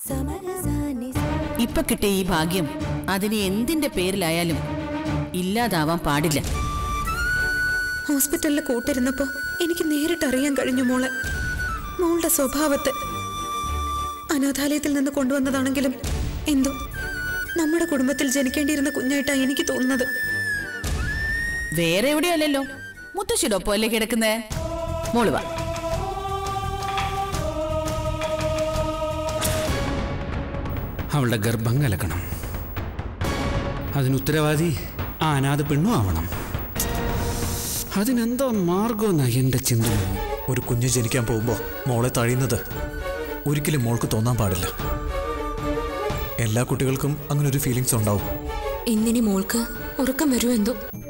ഇപ്പൊ കിട്ടിയ ഈ ഭാഗ്യം അതിന് എന്തിന്റെ പേരിലായാലും ഇല്ലാതാവാൻ പാടില്ല ഹോസ്പിറ്റലിൽ കൂട്ടിരുന്നപ്പോ എനിക്ക് നേരിട്ട് അറിയാൻ കഴിഞ്ഞു മോളെ മോളുടെ സ്വഭാവത്തെ അനാഥാലയത്തിൽ നിന്ന് കൊണ്ടുവന്നതാണെങ്കിലും എന്തോ നമ്മുടെ കുടുംബത്തിൽ ജനിക്കേണ്ടിയിരുന്ന കുഞ്ഞായിട്ടാ എനിക്ക് തോന്നുന്നത് വേറെ എവിടെയല്ലല്ലോ മുത്തശ്ശിയുടെ ഒപ്പം അല്ലേ കിടക്കുന്നേ മോള് വാ അവളുടെ ഗർഭം കലക്കണം അതിന് ഉത്തരവാദി ആ അനാഥ പെണ്ണും ആവണം അതിനെന്തോ മാർഗമെന്നാ എൻ്റെ ചിന്ത ഒരു കുഞ്ഞ് ജനിക്കാൻ പോകുമ്പോൾ മോളെ തഴയുന്നത് ഒരിക്കലും മോൾക്ക് തോന്നാൻ പാടില്ല എല്ലാ കുട്ടികൾക്കും അങ്ങനെ ഒരു ഫീലിങ്സ് ഉണ്ടാവും ഇന്നിനി മോൾക്ക് ഉറക്കം വരുമോ എന്തോ